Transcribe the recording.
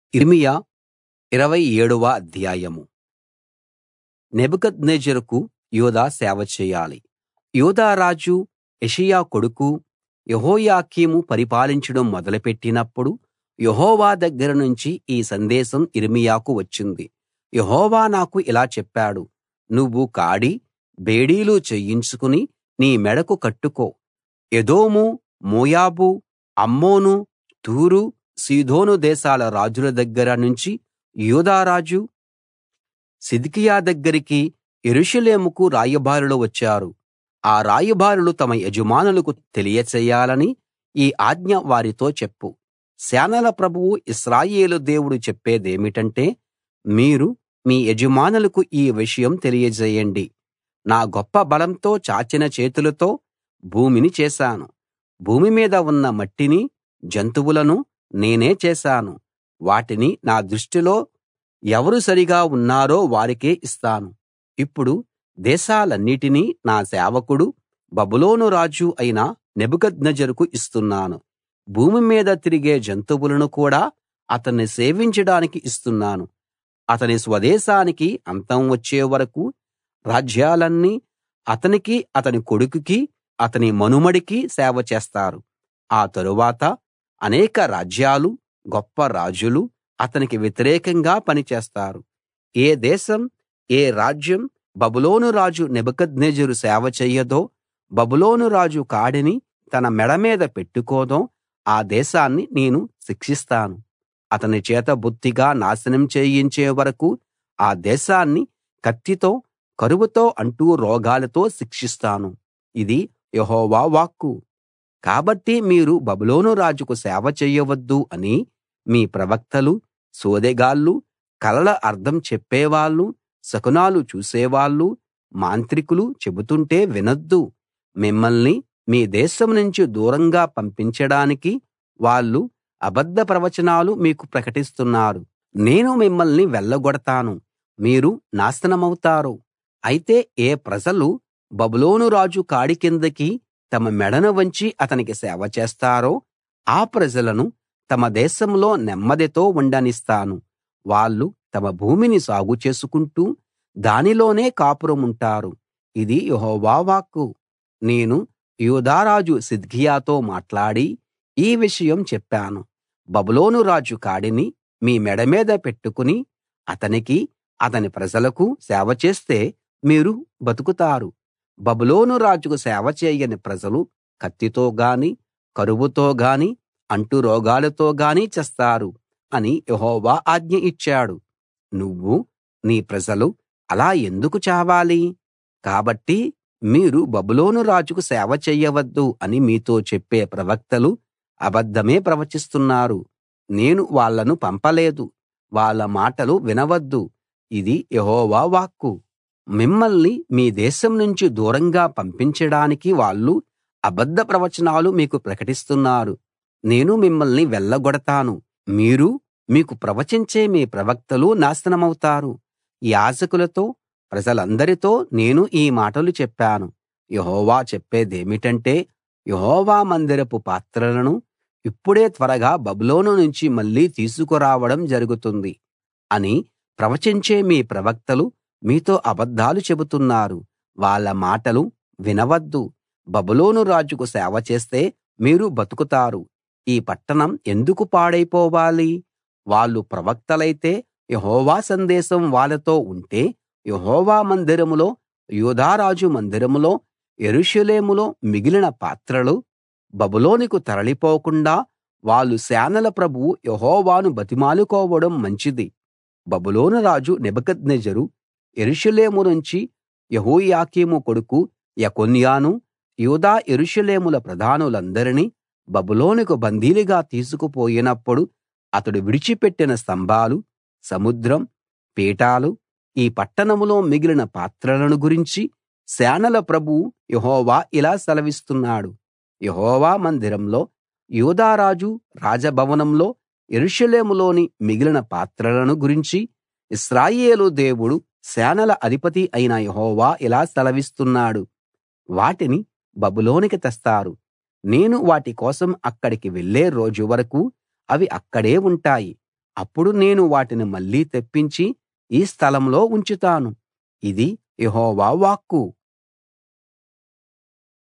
యిర్మీయా ఇరవై ఏడవ అధ్యాయం నెబుకద్నెజరుకు యూదా సేవ చేయాలి యూదా రాజు యోషీయా కొడుకు యెహోయాకీము పరిపాలించడం మొదలుపెట్టినప్పుడు యెహోవా దగ్గర నుంచి ఈ సందేశం యిర్మీయాకు వచ్చింది యెహోవా నాకు ఇలా చెప్పాడు నువ్వు కాడి బేడీలు చేయించుకుని నీ మెడకు కట్టుకో ఎదోము మోయాబు అమ్మోను తూరు సీదోను దేశాల రాజుల దగ్గర నుంచి యూదా రాజు సిద్కియా దగ్గరికి యెరూషలేముకు రాయబారులు వచ్చారు ఆ రాయబారులు తమ యజమానులకు తెలియచేయాలని ఈ ఆజ్ఞ వారితో చెప్పు సేనల ప్రభువు ఇశ్రాయేలు దేవుడు చెప్పేదేమిటంటే మీరు మీ యజమానులకు ఈ విషయం తెలియజేయండి నా గొప్ప బలంతో చాచిన చేతులతో భూమిని చేశాను భూమి మీద ఉన్న మట్టిని జంతువులను నేనే చేశాను వాటిని నా దృష్టిలో ఎవరు సరిగా ఉన్నారో వారికే ఇస్తాను ఇప్పుడు దేశాలన్నిటినీ నా సేవకుడు బబులోను రాజు అయిన నెబుకద్నెజరుకు ఇస్తున్నాను భూమి మీద తిరిగే జంతువులను కూడా అతన్ని సేవించడానికి ఇస్తున్నాను అతని స్వదేశానికి అంతం వచ్చే వరకూ రాజ్యాలన్నీ అతనికీ అతని కొడుకుకీ అతని మనుమడికి సేవ చేస్తారు ఆ తరువాత అనేక రాజ్యాలు గొప్ప రాజులు అతనికి వ్యతిరేకంగా పనిచేస్తారు ఏ దేశం ఏ రాజ్యం బబులోను రాజు నెబుకద్నెజరు సేవ చెయ్యదో బబులోను రాజు కాడిని తన మెడ మీద పెట్టుకోదో ఆ దేశాన్ని నేను శిక్షిస్తాను అతని చేత బొత్తిగా నాశనం చేయించే వరకూ ఆ దేశాన్ని కత్తితో కరువుతో అంటు రోగాలతో శిక్షిస్తాను ఇది యెహోవా వాక్కు కాబట్టి మీరు బబులోను రాజుకు సేవ చెయ్యవద్దు అని మీ ప్రవక్తలు సోదెగాళ్ళు కలల అర్థం చెప్పేవాళ్ళు శకునాలు చూసేవాళ్ళు మాంత్రికులు చెబుతుంటే వినొద్దు మిమ్మల్ని మీ దేశం నుంచి దూరంగా పంపించడానికి వాళ్ళు అబద్ధ ప్రవచనాలు మీకు ప్రకటిస్తున్నారు నేను మిమ్మల్ని వెళ్ళగొడతాను మీరు నాశనమవుతారు అయితే ఏ ప్రజలు బబులోను రాజు కాడి కిందకి తమ మెడను వంచి అతనికి సేవ చేస్తారో ఆ ప్రజలను తమ దేశంలో నెమ్మదితో ఉండనిస్తాను వాళ్ళు తమ భూమిని సాగు చేసుకుంటూ దానిలోనే కాపురముంటారు ఇది యెహోవా వాక్కు నేను యూదా రాజు సిద్కియాతో మాట్లాడి ఈ విషయం చెప్పాను బబులోను రాజు కాడిని మీ మెడ మీద పెట్టుకుని అతనికీ అతని ప్రజలకూ సేవ చేస్తే మీరు బతుకుతారు బబులోను రాజుకు సేవ చేయని ప్రజలు కత్తితో గాని కరువుతో గాని అంటురోగాలతో గాని చస్తారు అని యెహోవా ఆజ్ఞ ఇచ్చాడు నువ్వు నీ ప్రజలు అలా ఎందుకు చావాలి కాబట్టి మీరు బబులోను రాజుకు సేవ చెయ్యవద్దు అని మీతో చెప్పే ప్రవక్తలు అబద్ధమే ప్రవచిస్తున్నారు నేను వాళ్ళను పంపలేదు వాళ్ళ మాటలు వినవద్దు ఇది యెహోవా వాక్కు మిమ్మల్ని మీ దేశం నుంచి దూరంగా పంపించడానికి వాళ్ళు అబద్ధ ప్రవచనాలు మీకు ప్రకటిస్తున్నారు నేను మిమ్మల్ని వెళ్ళగొడతాను మీరు మీకు ప్రవచించే మీ ప్రవక్తలు నాశనమవుతారు యాజకులతో ప్రజలందరితో నేను ఈ మాటలు చెప్పాను యెహోవా చెప్పేదేమిటంటే యెహోవా మందిరపు పాత్రలను ఇప్పుడే త్వరగా బబులోను నుంచి మళ్ళీ తీసుకురావడం జరుగుతుంది అని ప్రవచించే మీ ప్రవక్తలు మీతో అబద్ధాలు చెబుతున్నారు వాళ్ళ మాటలు వినవద్దు బబులోను రాజుకు సేవ చేస్తే మీరు బతుకుతారు ఈ పట్టణం ఎందుకు పాడైపోవాలి వాళ్ళు ప్రవక్తలైతే యెహోవా సందేశం వాళ్ళతో ఉంటే యెహోవా మందిరంలో యూదారాజు మందిరంలో యెరూషలేములో మిగిలిన పాత్రలు బబులోనుకు తరలిపోకుండా వాళ్ళు సేనల ప్రభువు యెహోవాను బతిమాలుకోవడం మంచిది బబులోను రాజు నెబుకద్నెజరు యెరూషలేము నుంచి యెహోయాకీము కొడుకు యెకొన్యాను యూదా యెరూషలేముల ప్రధానులందరినీ బబులోనుకు బందీలుగా తీసుకుపోయినప్పుడు అతడు విడిచిపెట్టిన స్తంభాలు సముద్రం పీఠాలు ఈ పట్టణంలో మిగిలిన పాత్రలను గురించి సేనల ప్రభువు యెహోవా ఇలా సెలవిస్తున్నాడు యెహోవా మందిరంలో యూదా రాజు రాజభవనంలో యెరూషలేములోని మిగిలిన పాత్రలను గురించి ఇశ్రాయేలు దేవుడు సేనల అధిపతి అయిన యెహోవా ఇలా సెలవిస్తున్నాడు వాటిని బబులోనుకి తెస్తారు నేను వాటి కోసం అక్కడికి వెళ్ళే రోజు వరకూ అవి అక్కడే ఉంటాయి అప్పుడు నేను వాటిని మళ్ళీ తెప్పించి ఈ స్థలంలో ఉంచుతాను ఇది యెహోవా వాక్కు